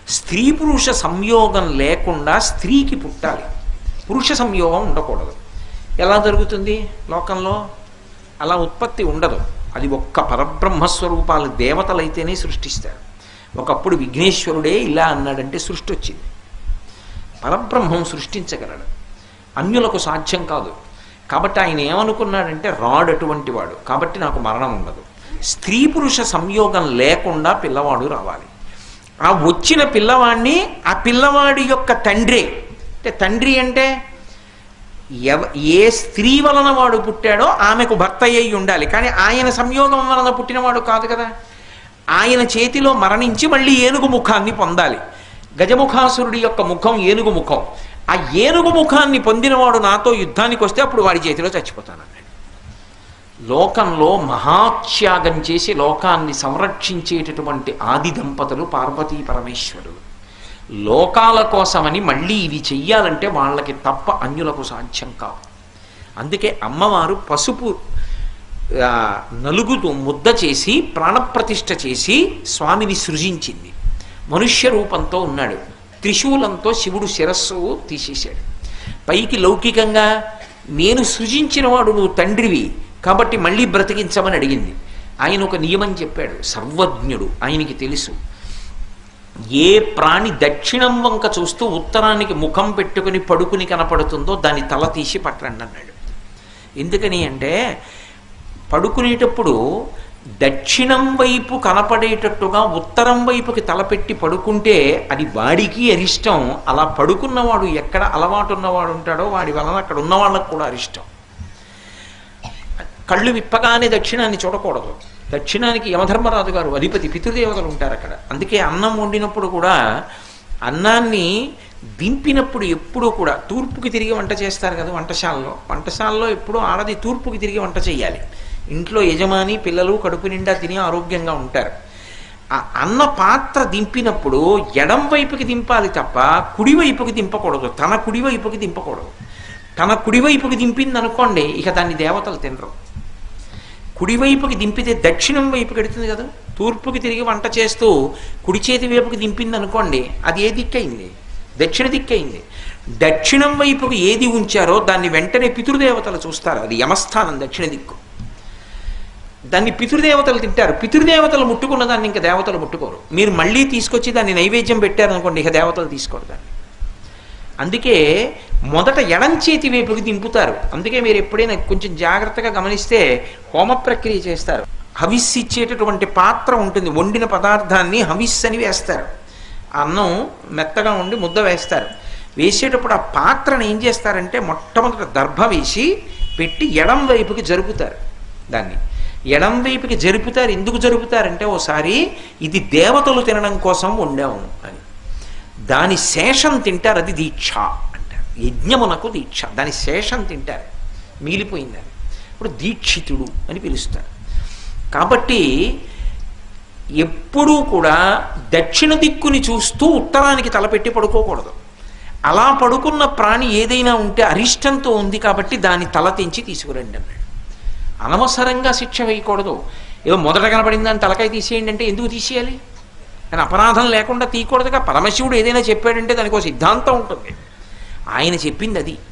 స్త్రీ పురుష సంయోగం లేకుండా స్త్రీకి పుట్టాలి పురుష సంయోగం ఉండకూడదు ఎలా జరుగుతుంది లోకంలో అలా ఉత్పత్తి ఉండదు అది ఒక్క పరబ్రహ్మస్వరూపాలు దేవతలైతేనే సృష్టిస్తారు ఒకప్పుడు విఘ్నేశ్వరుడే ఇలా అన్నాడంటే సృష్టి వచ్చింది పరబ్రహ్మం సృష్టించగలడు అన్యులకు సాధ్యం కాదు కాబట్టి ఆయన ఏమనుకున్నాడంటే రాడు అటువంటి వాడు కాబట్టి నాకు మరణం ఉండదు స్త్రీ పురుష సంయోగం లేకుండా పిల్లవాడు రావాలి ఆ వచ్చిన పిల్లవాడిని ఆ పిల్లవాడి యొక్క తండ్రి అంటే తండ్రి అంటే ఎవ ఏ స్త్రీ వలన వాడు పుట్టాడో ఆమెకు భర్త అయి ఉండాలి కానీ ఆయన సంయోగం వలన పుట్టినవాడు కాదు కదా ఆయన చేతిలో మరణించి మళ్ళీ ఏనుగు ముఖాన్ని పొందాలి గజముఖాసురుడి యొక్క ముఖం ఏనుగు ముఖం ఆ ఏనుగు ముఖాన్ని పొందినవాడు నాతో యుద్ధానికి వస్తే అప్పుడు వాడి చేతిలో చచ్చిపోతానన్నాడు లోకంలో మహాత్యాగం చేసి లోకాన్ని సంరక్షించేటటువంటి ఆది దంపతులు పార్వతీ పరమేశ్వరులు లోకాల కోసమని మళ్ళీ ఇది చెయ్యాలంటే వాళ్ళకి తప్ప అన్యులకు సాధ్యం కాదు అందుకే అమ్మవారు పసుపు ఆ, నలుగుతూ ముద్ద చేసి ప్రాణప్రతిష్ఠ చేసి స్వామిని సృజించింది మనుష్య రూపంతో ఉన్నాడు త్రిశూలంతో శివుడు శిరస్సు తీసేశాడు పైకి లౌకికంగా నేను సృజించినవాడు నువ్వు తండ్రివి కాబట్టి మళ్ళీ బ్రతికించమని అడిగింది ఆయన ఒక నియమం చెప్పాడు సర్వజ్ఞుడు ఆయనకి తెలుసు ఏ ప్రాణి దక్షిణం వంక చూస్తూ ఉత్తరానికి ముఖం పెట్టుకుని పడుకుని కనపడుతుందో దాని తల తీసి పట్టండి అన్నాడు ఎందుకని అంటే పడుకునేటప్పుడు దక్షిణం వైపు కనపడేటట్టుగా ఉత్తరం వైపుకి తలపెట్టి పడుకుంటే అది వాడికి అరిష్టం అలా పడుకున్నవాడు ఎక్కడ అలవాటు ఉన్నవాడు ఉంటాడో వాడి వలన అక్కడ ఉన్న వాళ్ళకు కూడా అరిష్టం కళ్ళు విప్పగానే దక్షిణాన్ని చూడకూడదు దక్షిణానికి యమధర్మరాజు గారు అధిపతి పితృదేవతలు ఉంటారు అక్కడ అందుకే అన్నం వండినప్పుడు కూడా అన్నాన్ని దింపినప్పుడు ఎప్పుడూ కూడా తూర్పుకి తిరిగి వంట చేస్తారు కదా వంటశాలలో వంటశాలలో ఎప్పుడూ ఆడది తూర్పుకి తిరిగి వంట చేయాలి ఇంట్లో యజమాని పిల్లలు కడుపు నిండా తిని ఆరోగ్యంగా ఉంటారు ఆ అన్న పాత్ర దింపినప్పుడు ఎడం వైపుకి దింపాలి తప్ప కుడి వైపుకి దింపకూడదు తన కుడి వైపుకి దింపకూడదు తన కుడివైపుకి దింపింది అనుకోండి ఇక దాన్ని దేవతలు తినరు కుడివైపుకి దింపితే దక్షిణం వైపుకి ఎడుతుంది కదా తూర్పుకి తిరిగి వంట చేస్తూ కుడి చేతి వైపుకి దింపింది అనుకోండి అది ఏ దిక్కయింది దక్షిణ దిక్కయింది దక్షిణం వైపుకి ఏది ఉంచారో దాన్ని వెంటనే పితృదేవతలు చూస్తారు అది యమస్థానం దక్షిణ దిక్కు దాన్ని పితృదేవతలు తింటారు పితృదేవతలు ముట్టుకున్న దాన్ని ఇంకా దేవతలు ముట్టుకోరు మీరు మళ్ళీ తీసుకొచ్చి దాన్ని నైవేద్యం పెట్టారనుకోండి ఇక దేవతలు తీసుకోరు దాన్ని అందుకే మొదట ఎడం చేతి వైపుకి దింపుతారు అందుకే మీరు ఎప్పుడైనా కొంచెం జాగ్రత్తగా గమనిస్తే హోమ ప్రక్రియ చేస్తారు హవిస్సు ఇచ్చేటటువంటి పాత్ర ఉంటుంది వండిన పదార్థాన్ని హవిస్ అని వేస్తారు అన్నం మెత్తగా ఉండి ముద్ద వేస్తారు వేసేటప్పుడు ఆ పాత్రను ఏం చేస్తారంటే మొట్టమొదట దర్భ వేసి పెట్టి ఎడం వైపుకి జరుపుతారు దాన్ని ఎడం వైపుకి జరుపుతారు ఎందుకు జరుపుతారంటే ఓసారి ఇది దేవతలు తినడం కోసం వండాము అని దాని శేషం తింటారు అది దీక్ష అంటారు యజ్ఞమునకు దీక్ష దాని శేషం తింటారు మిగిలిపోయిందని ఇప్పుడు దీక్షితుడు అని పిలుస్తారు కాబట్టి ఎప్పుడూ కూడా దక్షిణ దిక్కుని చూస్తూ ఉత్తరానికి తలపెట్టి పడుకోకూడదు అలా పడుకున్న ప్రాణి ఏదైనా ఉంటే అరిష్టంతో ఉంది కాబట్టి దాని తల తెంచి తీసుకురండి అన్నాడు అనవసరంగా శిక్ష వేయకూడదు ఏదో మొదట కనపడింది దాని తలకాయ తీసేయండి అంటే ఎందుకు తీసేయాలి కానీ అపరాధం లేకుండా తీయకూడదుగా పరమశివుడు ఏదైనా చెప్పాడంటే దానికి ఒక సిద్ధాంతం ఉంటుంది ఆయన చెప్పింది అది